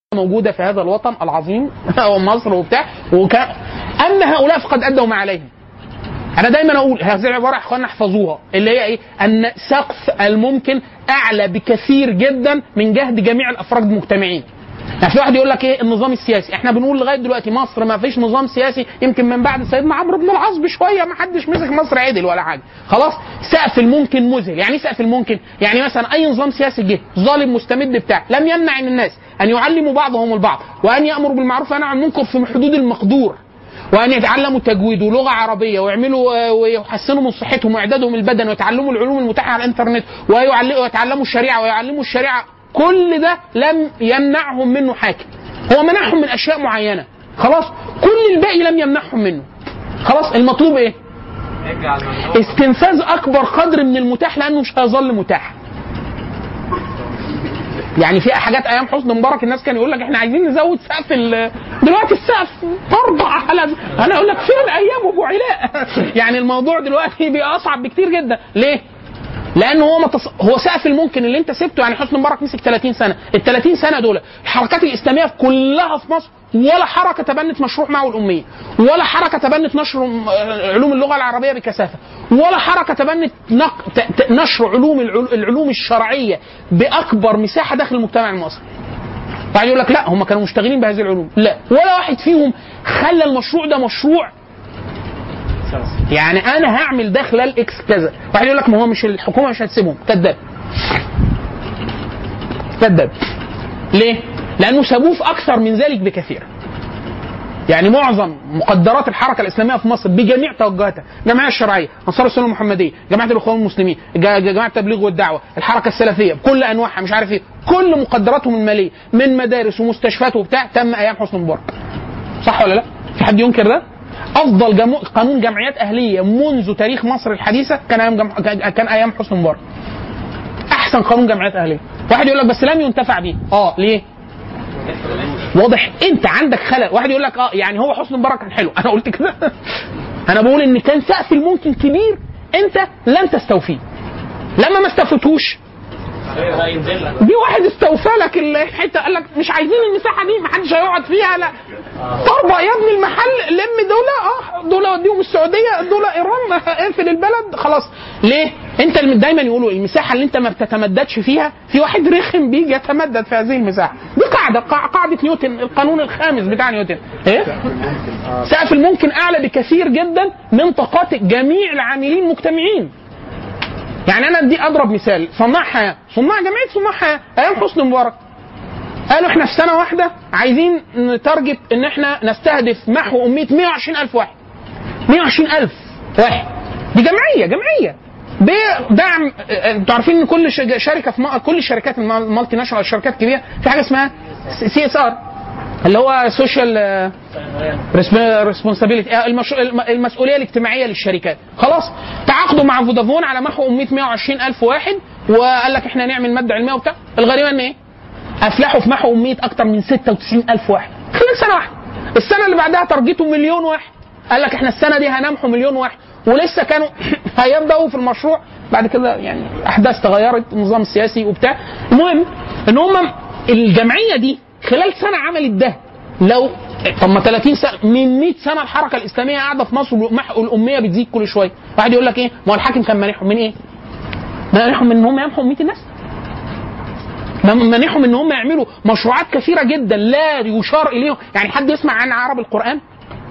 موجوده في هذا الوطن العظيم او مصر وبتاع وكان ان هؤلاء فقد ادوا ما عليهم انا دايما اقول هذه العباره يا اخوانا احفظوها اللي هي ايه ان سقف الممكن اعلى بكثير جدا من جهد جميع الافراد المجتمعين يعني في واحد يقول لك ايه النظام السياسي احنا بنقول لغايه دلوقتي مصر ما فيش نظام سياسي يمكن من بعد سيدنا عمرو بن العاص بشويه ما حدش مسك مصر عدل ولا حاجه خلاص سقف الممكن مذهل يعني ايه سقف الممكن يعني مثلا اي نظام سياسي جه ظالم مستمد بتاع لم يمنع ان الناس ان يعلموا بعضهم البعض وان يامروا بالمعروف وينهوا عن المنكر في حدود المقدور وان يتعلموا تجويد ولغه عربيه ويعملوا آه، ويحسنوا من صحتهم واعدادهم البدني ويتعلموا العلوم المتاحه على الانترنت ويعل- ويتعلموا الشريعه ويعلموا الشريعه كل ده لم يمنعهم منه حاكم هو منعهم من اشياء معينه خلاص كل الباقي لم يمنعهم منه خلاص المطلوب ايه استنفاذ اكبر قدر من المتاح لانه مش هيظل متاح يعني في حاجات ايام حسني مبارك الناس كانوا يقول لك احنا عايزين نزود سقف ال- دلوقتي السقف اربع على انا اقول لك فين ايام ابو علاء يعني الموضوع دلوقتي بقى اصعب بكتير جدا ليه؟ لانه هو متص... هو سقف الممكن اللي انت سبته يعني حسني مبارك مسك 30 سنه ال 30 سنه دول الحركات الاسلاميه كلها في مصر ولا حركه تبنت مشروع معه الاميه ولا حركه تبنت نشر م- علوم اللغه العربيه بكثافه ولا حركه تبنت نق... ت... ت... نشر علوم العل... العلوم الشرعيه باكبر مساحه داخل المجتمع المصري بعد يقول لك لا هم كانوا مشتغلين بهذه العلوم لا ولا واحد فيهم خلى المشروع ده مشروع يعني انا هعمل ده خلال اكس كذا واحد يقول لك ما هو مش الحكومه مش هتسيبهم كذاب كذاب ليه؟ لانه سابوه في اكثر من ذلك بكثير يعني معظم مقدرات الحركه الاسلاميه في مصر بجميع توجهاتها، الجمعيه الشرعيه، انصار السنه المحمديه، جماعه الاخوان المسلمين، جا- جماعه التبليغ والدعوه، الحركه السلفيه بكل انواعها مش عارف ايه، كل مقدراتهم الماليه من مدارس ومستشفيات وبتاع تم ايام حسني مبارك. صح ولا لا؟ في حد ينكر ده؟ افضل جمو... قانون جمعيات اهليه منذ تاريخ مصر الحديثه كان ايام جم... كان ايام حسني مبارك. احسن قانون جمعيات اهليه. واحد يقول لك بس لم ينتفع به. اه ليه؟ واضح انت عندك خلل واحد يقول لك اه يعني هو حسني مبارك كان حلو انا قلت كده انا بقول ان كان سقف الممكن كبير انت لم تستوفيه لما ما استوفيتهوش دي واحد استوفى لك الحته قال لك مش عايزين المساحه دي ما حدش هيقعد فيها لا طربة يا ابني المحل لم دول اه دول وديهم السعوديه دول ايران اقفل البلد خلاص ليه؟ انت اللي دايما يقولوا المساحه اللي انت ما بتتمددش فيها في واحد رخم بيجي يتمدد في هذه المساحه دي قاعده قاع- قاعده نيوتن القانون الخامس بتاع نيوتن ايه؟ سقف الممكن اعلى بكثير جدا من طاقات جميع العاملين المجتمعين يعني انا ادي اضرب مثال صناع حياه صناع جمعيه صناع حياه ايام حسني مبارك قالوا احنا في سنه واحده عايزين نتارجت ان احنا نستهدف محو اميه 120 الف واحد 120 الف واحد دي جمعيه جمعيه بدعم اه، انتوا عارفين ان كل ش- شركه في م- كل الشركات الم- المالتي ناشونال الشركات الكبيره في حاجه اسمها سي اس ار اللي هو سوشيال ريسبونسابيلتي المسؤوليه الاجتماعيه للشركات خلاص تعاقدوا مع فودافون على محو اميه 120 الف واحد وقال لك احنا نعمل ماده علميه وبتاع الغريبه ان ايه افلحوا في محو اميه اكتر من 96 الف واحد خلال سنه واحده السنه اللي بعدها تارجتوا مليون واحد قال لك احنا السنه دي هنمحو مليون واحد ولسه كانوا هيبداوا في المشروع بعد كده يعني احداث تغيرت النظام السياسي وبتاع المهم ان هم الجمعيه دي خلال سنه عملت ده لو طب ما 30 سنه من 100 سنه الحركه الاسلاميه قاعده في مصر ومحو الاميه بتزيد كل شويه واحد يقول لك ايه ما هو الحاكم كان مانعهم من ايه؟ مانعهم من ان هم يمحوا اميه الناس مانعهم ان هم يعملوا مشروعات كثيره جدا لا يشار اليهم يعني حد يسمع عن عرب القران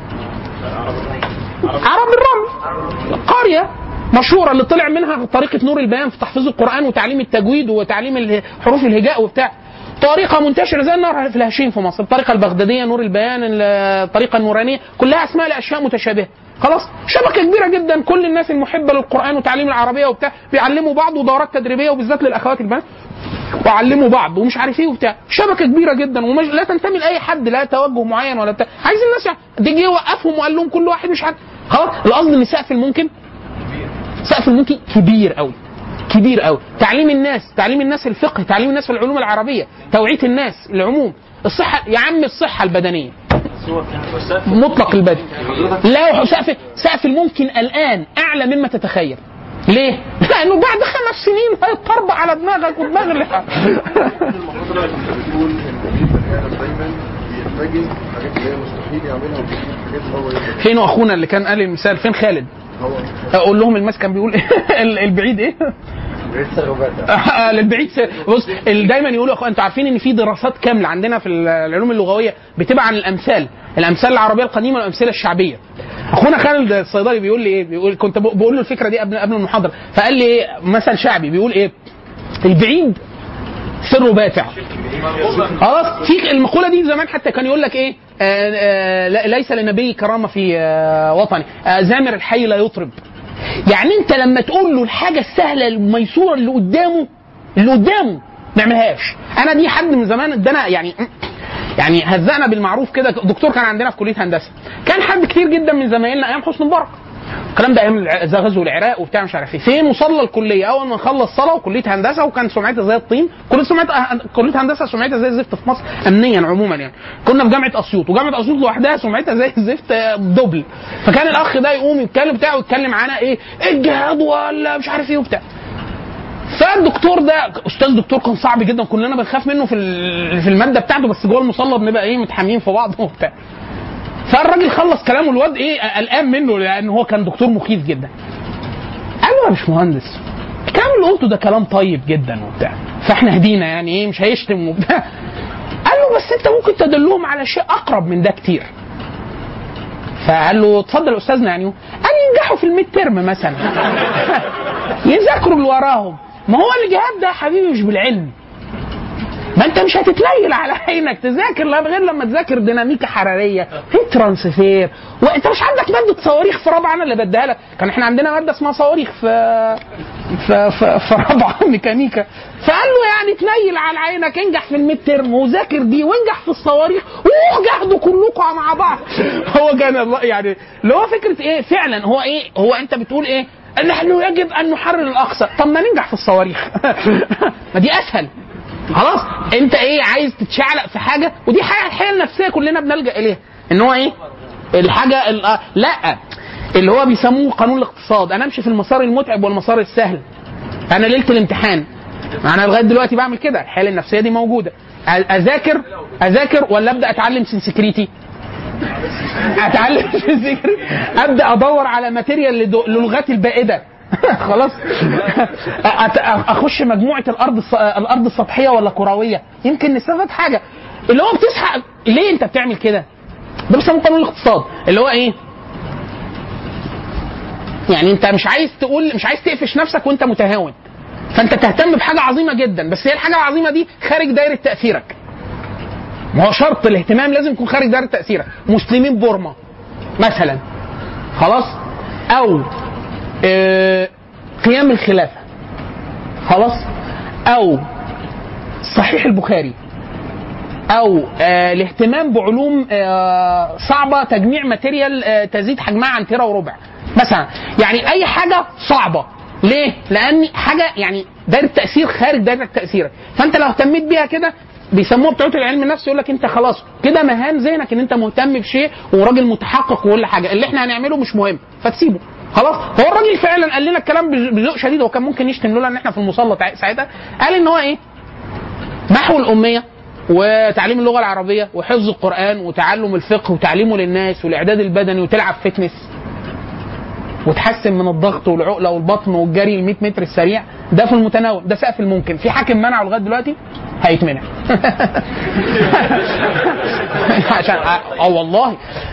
عرب الرمل قريه مشهوره اللي طلع منها طريقه نور البيان في تحفيظ القران وتعليم التجويد وتعليم اله- حروف الهجاء وبتاع طريقه منتشره زي النار في الهشيم في مصر الطريقه البغداديه نور البيان الطريقه النورانيه كلها اسماء لاشياء متشابهه خلاص شبكه كبيره جدا كل الناس المحبه للقران وتعليم العربيه وبتاع بيعلموا بعض ودورات تدريبيه وبالذات للاخوات البنات وعلموا بعض ومش عارف ايه وبتاع شبكه كبيره جدا ومش لا تنتمي لاي حد لا توجه معين ولا بتاع عايز الناس يعني تيجي يوقفهم وقال لهم كل واحد مش عارف خلاص القصد ان سقف الممكن سقف الممكن كبير قوي كبير قوي تعليم الناس تعليم الناس الفقه تعليم الناس في العلوم العربيه توعيه الناس العموم الصحه يا عم الصحه البدنيه مطلق البدن لا سقف سقف الممكن الان اعلى مما تتخيل ليه؟ لانه بعد خمس سنين هيتطربع على دماغك ودماغ اللي المحاضرة اللي كنت بتقول ان احيانا دايما بيتجه حاجات اللي هي مستحيل يعملها وبيجيب حاجات هو يقدر فين اخونا اللي كان قال المثال فين خالد هو اقول لهم المس كان بيقول ال- البعيد ايه لسه غباتة آه، للبعيد س- بص ال- دايما يقولوا يا اخوان انتوا عارفين ان في دراسات كامله عندنا في العلوم اللغويه بتبقى عن الامثال الامثال العربيه القديمه والامثله الشعبيه اخونا خالد الصيدلي بيقول لي ايه بيقول كنت بق- بقول له الفكره دي قبل قبل المحاضره فقال لي ايه مثل شعبي بيقول ايه البعيد سره باتع خلاص في المقوله دي زمان حتى كان يقول لك ايه آه آه لا- ليس لنبي كرامه في آه وطني آه زامر الحي لا يطرب يعني انت لما تقول له الحاجه السهله الميسوره اللي قدامه اللي قدامه ما يعملهاش انا دي حد من زمان ادانا يعني يعني هزقنا بالمعروف كده دكتور كان عندنا في كليه هندسه كان حد كتير جدا من زمايلنا ايام حسني مبارك الكلام ده ايام الع- زي غزو العراق وبتاع مش عارف ايه في مصلى الكليه اول ما نخلص صلاه وكليه هندسه وكان سمعتها زي الطين كل سمعت كليه هندسه سمعتها زي الزفت في مصر امنيا عموما يعني كنا في جامعه اسيوط وجامعه اسيوط لوحدها سمعتها زي الزفت آه، دبل فكان الاخ ده يقوم يتكلم بتاعه ويتكلم عنها ايه الجهاد ولا مش عارف ايه وبتاع فالدكتور ده استاذ دكتور كان صعب جدا كلنا بنخاف منه في ال- في الماده بتاعته بس جوه المصلى بنبقى ايه متحامين في بعض وبتاع فالراجل خلص كلامه الواد ايه قلقان منه لان هو كان دكتور مخيف جدا قال له يا باشمهندس الكلام اللي قلته ده كلام طيب جدا وبتاع فاحنا هدينا يعني ايه مش هيشتم وبتاع قال له بس انت ممكن تدلهم على شيء اقرب من ده كتير فقال له اتفضل يا استاذنا يعني قال ينجحوا في الميد ترم مثلا يذاكروا اللي وراهم ما هو الجهاد ده يا حبيبي مش بالعلم ما انت مش هتتنيل على عينك تذاكر لا غير لما تذاكر ديناميكا حراريه في ترانسفير وانت مش عندك ماده صواريخ في رابعه انا اللي بديها لك كان احنا عندنا ماده اسمها صواريخ في في في, في رابعه ميكانيكا فقال له يعني تنيل على عينك انجح في الميد ترم وذاكر دي وانجح في الصواريخ وجهدوا كلكم مع بعض هو كان الله- يعني اللي هو فكره ايه فعلا هو ايه هو انت بتقول ايه نحن يجب ان نحرر الاقصى طب ما ننجح في الصواريخ ما دي اسهل خلاص انت ايه عايز تتشعلق في حاجه ودي حاجه الحياه النفسيه كلنا بنلجا اليها ان هو ايه الحاجه ال- آه، لا اللي هو بيسموه قانون الاقتصاد انا امشي في المسار المتعب والمسار السهل انا ليله الامتحان انا لغايه دلوقتي بعمل كده الحاله النفسيه دي موجوده أ- اذاكر اذاكر ولا ابدا اتعلم سنسكريتي اتعلم سنسكريتي ابدا ادور على ماتيريال لدو- للغات البائده خلاص أت- اخش مجموعه الارض الس- الارض السطحيه ولا كرويه يمكن نستفاد حاجه اللي هو بتصحى ليه انت بتعمل كده ده بيسموه قانون الاقتصاد اللي هو ايه يعني انت مش عايز تقول مش عايز تقفش نفسك وانت متهاون فانت تهتم بحاجه عظيمه جدا بس هي الحاجه العظيمه دي خارج دايره تاثيرك ما هو شرط الاهتمام لازم يكون خارج دايره تاثيرك مسلمين بورما مثلا خلاص او آه قيام الخلافه خلاص او صحيح البخاري او آه الاهتمام بعلوم آه صعبه تجميع ماتيريال آه تزيد حجمها عن تيرا وربع مثلا يعني اي حاجه صعبه ليه؟ لان حاجه يعني دايره تاثير خارج دايره تاثيرك فانت لو اهتميت بيها كده بيسموها بتوع العلم النفس يقول لك انت خلاص كده مهام ذهنك ان انت مهتم بشيء وراجل متحقق وكل حاجه اللي احنا هنعمله مش مهم فتسيبه خلاص هو الراجل فعلا قال لنا الكلام بذ- بذوق شديد هو كان ممكن يشتم لولا ان احنا في المصلى تع- ساعتها قال ان هو ايه محو الأمية وتعليم اللغة العربية وحفظ القرآن وتعلم الفقه وتعليمه للناس والإعداد البدني وتلعب فتنس وتحسن من الضغط والعقلة والبطن والجري ال 100 متر السريع ده في المتناول ده سقف الممكن في حاكم منعه لغاية دلوقتي هيتمنع عشان اه والله